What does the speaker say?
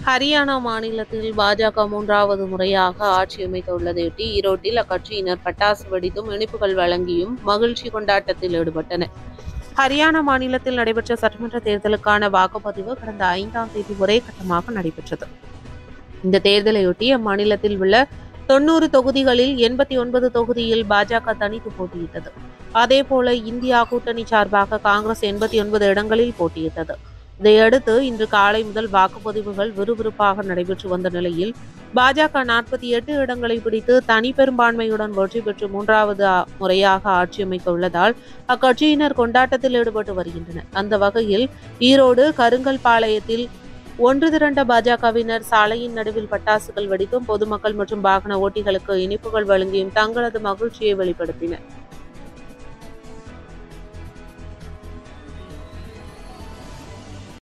ஹரியானா மாநிலத்தில் பாஜக மூன்றாவது முறையாக ஆட்சி அமைத்துள்ளதையொட்டி ஈரோட்டில் அக்கட்சியினர் பட்டாசு வெடித்தும் இனிப்புகள் வழங்கியும் மகிழ்ச்சி கொண்டாட்டத்தில் ஈடுபட்டனர் ஹரியானா மாநிலத்தில் நடைபெற்ற சட்டமன்ற தேர்தலுக்கான வாக்குப்பதிவு கடந்த ஐந்தாம் தேதி ஒரே கட்டமாக நடைபெற்றது இந்த தேர்தலையொட்டி அம்மாநிலத்தில் உள்ள தொண்ணூறு தொகுதிகளில் எண்பத்தி ஒன்பது தொகுதியில் பாஜக தனித்து போட்டியிட்டது அதேபோல இந்தியா கூட்டணி சார்பாக காங்கிரஸ் எண்பத்தி ஒன்பது இடங்களில் போட்டியிட்டது இதையடுத்து இன்று காலை முதல் வாக்குப்பதிவுகள் விறுவிறுப்பாக நடைபெற்று வந்த நிலையில் பாஜக நாற்பத்தி எட்டு இடங்களை பிடித்து தனி பெரும்பான்மையுடன் வெற்றி பெற்று மூன்றாவது ஆ- முறையாக ஆட்சி அமைக்க உள்ளதால் அக்கட்சியினர் கொண்டாட்டத்தில் ஈடுபட்டு வருகின்றனர் அந்த வகையில் ஈரோடு கருங்கல் பாளையத்தில் ஒன்று திரண்ட பாஜகவினர் சாலையின் நடுவில் பட்டாசுகள் வெடித்தும் பொதுமக்கள் மற்றும் வாகன ஓட்டிகளுக்கு இனிப்புகள் வழங்கியும் தங்களது மகிழ்ச்சியை வெளிப்படுத்தினர்